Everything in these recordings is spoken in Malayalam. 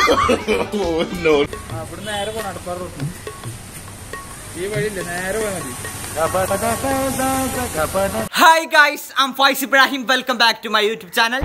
അവിടെ നേരെ പോണം അടുപ്പാറ റോഡ് ഈ വഴിയില്ലേ നേരെ പോയാൽ മതി hi guys I'm Faiz Ibrahim welcome back to my YouTube channel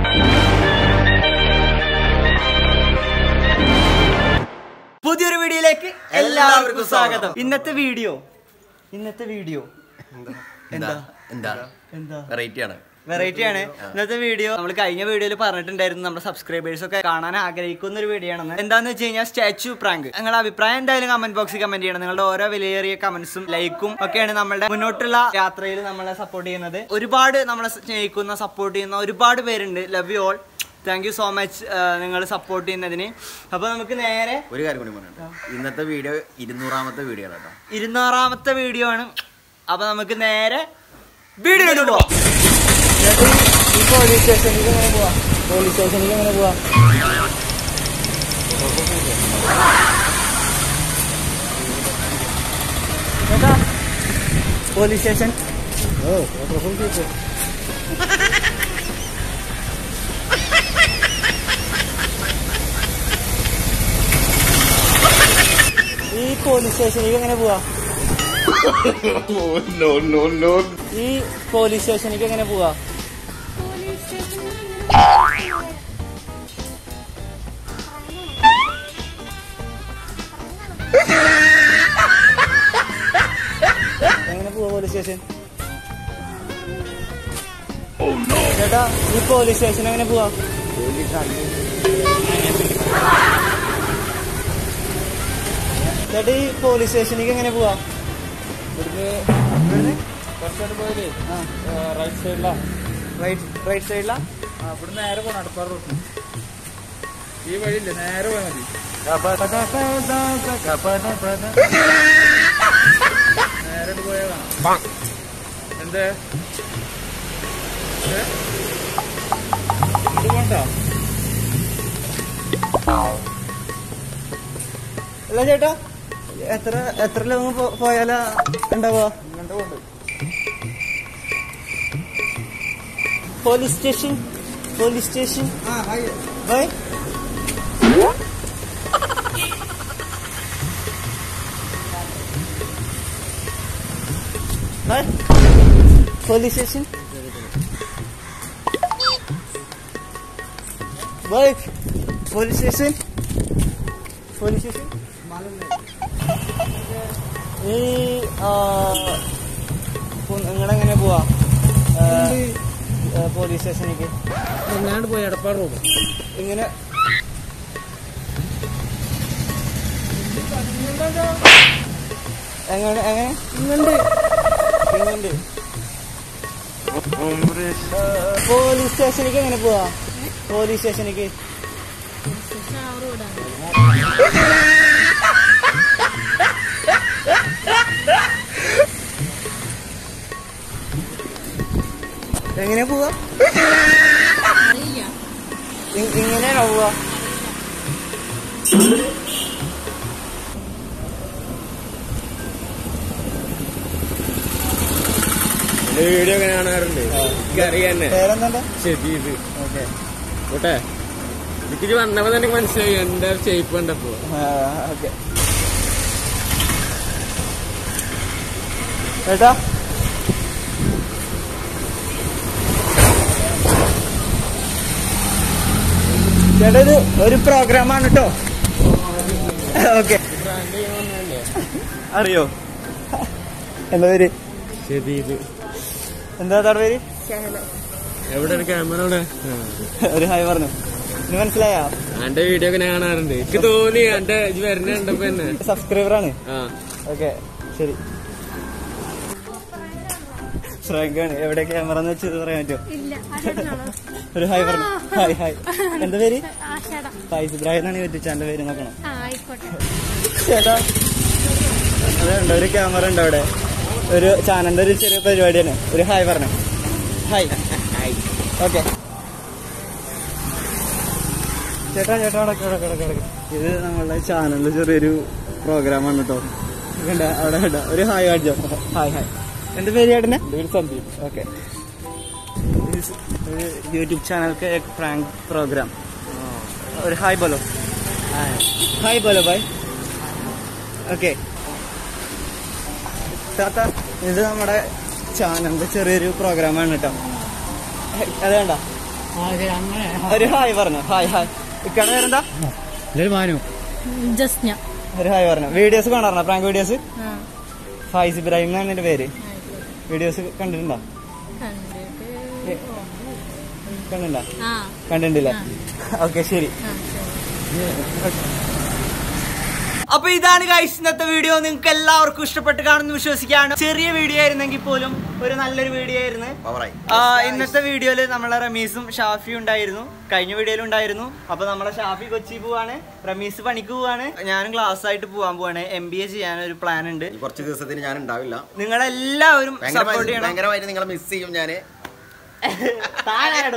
പുതിയൊരു വീഡിയോയിലേക്ക് എല്ലാവർക്കും സ്വാഗതം ഇന്നത്തെ വീഡിയോ ഇന്നത്തെ വീഡിയോ എന്താ എന്താ എന്താ വെറൈറ്റി ആണ് വെറൈറ്റി ആണ് ഇന്നത്തെ വീഡിയോ നമ്മൾ കഴിഞ്ഞ വീഡിയോയിൽ പറഞ്ഞിട്ടുണ്ടായിരുന്നു നമ്മുടെ സബ്സ്ക്രൈബേഴ്സ് ഒക്കെ കാണാൻ ആഗ്രഹിക്കുന്ന ഒരു വീഡിയോ ആണെന്ന് എന്താന്ന് വെച്ച് കഴിഞ്ഞാൽ സ്റ്റാച്ചു പ്രാങ്ക് നിങ്ങളുടെ അഭിപ്രായം എന്തായാലും കമന്റ് ബോക്സിൽ കമന്റ് ചെയ്യണം നിങ്ങളുടെ ഓരോ വിലയേറിയ കമന്റ്സും ലൈക്കും ഒക്കെയാണ് നമ്മുടെ മുന്നോട്ടുള്ള യാത്രയിൽ നമ്മളെ സപ്പോർട്ട് ചെയ്യുന്നത് ഒരുപാട് നമ്മളെ സ്നേഹിക്കുന്ന സപ്പോർട്ട് ചെയ്യുന്ന ഒരുപാട് പേരുണ്ട് love you all thank you so much നിങ്ങൾ സപ്പോർട്ട് ചെയ്യുന്നതിന് അപ്പൊ നമുക്ക് നേരെ ഒരു കാര്യം കൂടി പറഞ്ഞിട്ട് ഇന്നത്തെ വീഡിയോ ഇരുന്നൂറാമത്തെ വീഡിയോ ആണ് കേട്ടോ ഇരുന്നൂറാമത്തെ വീഡിയോ ആണ് അപ്പൊ നമുക്ക് നേരെ വീഡിയോ പോവാം ഈ പോലീസ് സ്റ്റേഷനിൽ എങ്ങനെ പോവാ പോലീസ് സ്റ്റേഷനിൽ എങ്ങനെ പോവാ ചേട്ടാ പോലീസ് സ്റ്റേഷൻ ഈ പോലീസ് സ്റ്റേഷനിൽ എങ്ങനെ പോവാ ഈ പോലീസ് സ്റ്റേഷനിലേക്ക് എങ്ങനെ പോവാ എങ്ങനെ പോവാ പോലീസ് സ്റ്റേഷൻ ചേട്ടാ ഈ പോലീസ് സ്റ്റേഷൻ എങ്ങനെ പോവാ ചേട്ടാ ഈ പോലീസ് സ്റ്റേഷനിലേക്ക് എങ്ങനെ പോവാ ഇവിടുന്ന് കുറച്ചുകൂടെ പോയാലേ ആ റൈറ്റ് സൈഡിലാ റൈറ്റ് റൈറ്റ് സൈഡിലാ അവിടെ നേരെ പോണം അടുപ്പാറ റോഡ് ഈ വഴിയില്ലേ നേരെ പോയാൽ മതി നേരെ പോയാൽ കാണാം എന്തേ ഏ? ഇത് പോണ്ട അല്ല ചേട്ടാ എത്ര എത്ര ലോങ് പോയാലാ ഉണ്ടാവുക ഇങ്ങോട്ട് പോണ്ട് police station police station bye bye police station bye police station police station ഈ നിങ്ങളെങ്ങനെ പോവാ ആ, ആ, പോലീസ് സ്റ്റേഷനിലേക്ക് എങ്ങാണ്ട് പോയി അടുപ്പാറ റോഡ് ഇങ്ങനെ എങ്ങനെ എങ്ങനെ ഇങ്ങണ്ട് ഇങ്ങണ്ട് പോലീസ് സ്റ്റേഷനിലേക്ക് എങ്ങനെ പോവാ പോലീസ് സ്റ്റേഷനിലേക്ക് എങ്ങനെ പോവാ ഇ- ഇങ്ങനെയാണോ പോവാ വീഡിയോ ഒക്കെ കാണാറുണ്ട് എനിക്കറിയാം തന്നെ പേരെന്താ ഷെബീബ് ഓക്കെ ഓട്ടെ എനിക്ക് വന്നപ്പോ തന്നെ എനിക്ക് മനസ്സിലായി എന്റെ ഷേപ്പ് കണ്ടപ്പോ ഓക്കെ ഏട്ടാ ചേട്ടാ ഇത് ഒരു പ്രോഗ്രാമാണ് കേട്ടോ ഓക്കെ അറിയോ എന്താ പേര് ഷെബീബ് എന്താ താടെ പേര് എവിടെ ഒരു ക്യാമറ അവിടെ ഒരു ഹായ് പറഞ്ഞു ഇനി മനസ്സിലായോ എന്റെ വീഡിയോ ഒക്കെ ഞാൻ കാണാറുണ്ട് എനിക്ക് തോന്നി എന്റെ ഇത് വരുന്ന കണ്ടപ്പോ തന്നെ സബ്സ്ക്രൈബറാണ് ആ ഓക്കെ ശരി ഫ്രാങ്കാണ് എവിടെ ക്യാമറ എന്ന് വെച്ചത് പറയാൻ പറ്റുമോ ഇല്ല ആശാനാണോ ഒരു ഹായ് പറഞ്ഞു ഹായ് ഹായ് എന്താ പേര് ആശാട ഫൈസ് ഇബ്രാഹിം എന്നാണ് യൂട്യൂബ് ചാനൽ പേര് നോക്കണം ആ ആയിക്കോട്ടെ ചേട്ടാ അതുണ്ട് ഒരു ക്യാമറ ഉണ്ട് അവിടെ ഒരു ചാനലിന്റെ ഒരു ചെറിയ പരിപാടിയാണ് ഒരു ഹായ് പറഞ്ഞു ഹായ് ഓക്കെ ചേട്ടാ ചേട്ടാ അടക്ക അടക്ക അടക്ക അടക്ക ഇത് നമ്മളുടെ ചാനലിൽ ചെറിയൊരു പ്രോഗ്രാമാണ് കേട്ടോ കണ്ട അവിടെ കണ്ട ഒരു ഹായ് കാണിച്ചോ ഹായ് ഹായ് എന്റെ പേര് ചേട്ടനെ സന്ദീപ് ഓക്കെ യൂട്യൂബ് चैनल का एक प्रैंक प्रोग्राम और हाय बोलो ഹായ് ബോലോ ബായ് ഓക്കെ താത്ത ഇത് നമ്മുടെ ചാനലിന്റെ ചെറിയൊരു പ്രോഗ്രാമാണ് കേട്ടോ അത് വേണ്ട ഒരു ഹായ് പറഞ്ഞു ഹായ് ഹായ് ഇക്കട പേരെന്താ മാനു ജസ്ന ഒരു ഹായ് പറഞ്ഞു വീഡിയോസ് കാണാറുണ്ടോ പ്രാങ്ക് വീഡിയോസ് ഫായിസ് ഇബ്രാഹിം എന്നാണ് എന്റെ പേര് വീഡിയോസ് കണ്ടിട്ടുണ്ടോ കണ്ടിട്ടുണ്ടോ ആ കണ്ടിട്ടില്ല ആ. ഓക്കെ ശരി ആ, ശരി. അപ്പൊ ഇതാണ് ഗൈസ് ഇന്നത്തെ വീഡിയോ നിങ്ങൾക്ക് എല്ലാവർക്കും ഇഷ്ടപ്പെട്ട് കാണുന്നു വിശ്വസിക്കുകയാണ് ചെറിയ വീഡിയോ ആയിരുന്നെങ്കിൽ പോലും ഒരു നല്ലൊരു വീഡിയോ ആയിരുന്നു പവറായി ആ, ഇന്നത്തെ വീഡിയോയില് നമ്മളെ റമീസും ഷാഫിയും ഉണ്ടായിരുന്നു കഴിഞ്ഞ വീഡിയോയിലും ഉണ്ടായിരുന്നു അപ്പൊ നമ്മളെ ഷാഫി കൊച്ചി പോവാണ് റമീസ് പണിക്ക് പോവാണ് ഞാനും ക്ലാസ് ആയിട്ട് പോവാൻ പോവാണ് എം ബി എ ചെയ്യാൻ ഒരു പ്ലാൻ ഉണ്ട് ഈ കുറച്ച് ദിവസത്തിന് ഞാൻ ഉണ്ടാവില്ല നിങ്ങളെല്ലാവരും സപ്പോർട്ട് ഭയങ്കരമായി ചെയ്യണം ഭയങ്കരമായിട്ട് നിങ്ങളെ മിസ് ചെയ്യും ഞാന് താനാടു.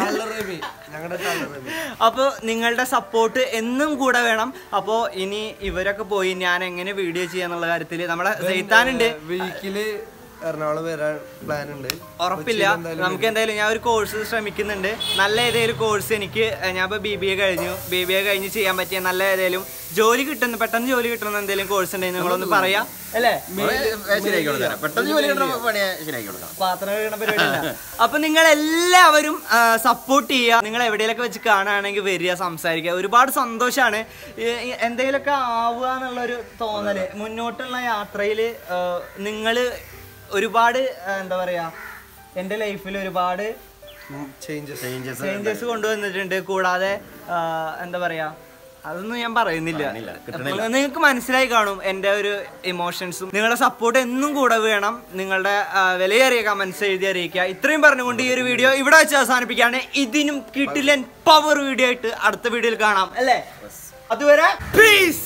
അപ്പൊ നിങ്ങളുടെ സപ്പോർട്ട് എന്നും കൂടെ വേണം അപ്പോ ഇനി ഇവരൊക്കെ പോയി ഞാൻ എങ്ങനെ വീഡിയോ ചെയ്യാന്നുള്ള കാര്യത്തില് നമ്മളെ സെയ്ത്താനുണ്ട് വീക്കില് എറണാകുളം വരാൻ പ്ലാൻ ഉണ്ട് ഉറപ്പില്ല നമുക്ക് എന്തായാലും ഞാൻ ഒരു കോഴ്സ് ശ്രമിക്കുന്നുണ്ട് നല്ല ഏതെങ്കിലും കോഴ്സ് എനിക്ക് ഏഹ്, ഞാൻ ഇപ്പൊ ബി ബി എ കഴിഞ്ഞു ബി ബി എ കഴിഞ്ഞ് ചെയ്യാൻ പറ്റിയ നല്ല ഏതെങ്കിലും ജോലി കിട്ടുന്ന പെട്ടെന്ന് ജോലി കിട്ടുന്ന എന്തെങ്കിലും കോഴ്സ് ഉണ്ടെങ്കിൽ നിങ്ങളൊന്ന് പറയാ അല്ലേ അത് ശരിയാക്കി കൊടുക്കാം പെട്ടെന്ന് ജോലി കിട്ടുന്ന പണി ശരിയാക്കി കൊടുക്കാം പാത്രം കഴുകുന്ന പരിപാടിയില്ല അപ്പൊ നിങ്ങൾ എല്ലാവരും സപ്പോർട്ട് ചെയ്യുക നിങ്ങൾ എവിടെയൊക്കെ വെച്ച് കാണുകയാണെങ്കിൽ വരിക സംസാരിക്കുക ഒരുപാട് സന്തോഷമാണ് എന്തെങ്കിലുമൊക്കെ ആവുക എന്നുള്ളൊരു തോന്നല് മുന്നോട്ടുള്ള യാത്രയിൽ നിങ്ങൾ ഒരുപാട് ആ, എന്താ പറയാ എൻ്റെ ലൈഫിൽ ഒരുപാട് ചേഞ്ചസ് ചേഞ്ചസ് ചേഞ്ചസ് കൊണ്ടുവന്നിട്ടുണ്ട് കൂടാതെ ആ, എന്താ പറയാ അതൊന്നും ഞാൻ പറയുന്നില്ല പറയുന്നില്ല, കിട്ടണില്ല. നിങ്ങൾക്ക് മനസ്സിലായി കാണും എൻ്റെ ഒരു ഇമോഷൻസും നിങ്ങളുടെ സപ്പോർട്ട് എന്നും കൂടെ വേണം നിങ്ങളുടെ ആ, വിലയേറിയ കമന്റ്സ് എഴുതി അറിയിക്കുക ഇത്രയും പറഞ്ഞുകൊണ്ട് ഈ ഒരു വീഡിയോ ഇവിടെ വെച്ച് അവസാനിപ്പിക്കുകയാണ് ഇതിനും കിട്ടില്ല പവർ വീഡിയോ ആയിട്ട് അടുത്ത വീഡിയോയിൽ കാണാം അല്ലേ അതുവരെ പീസ്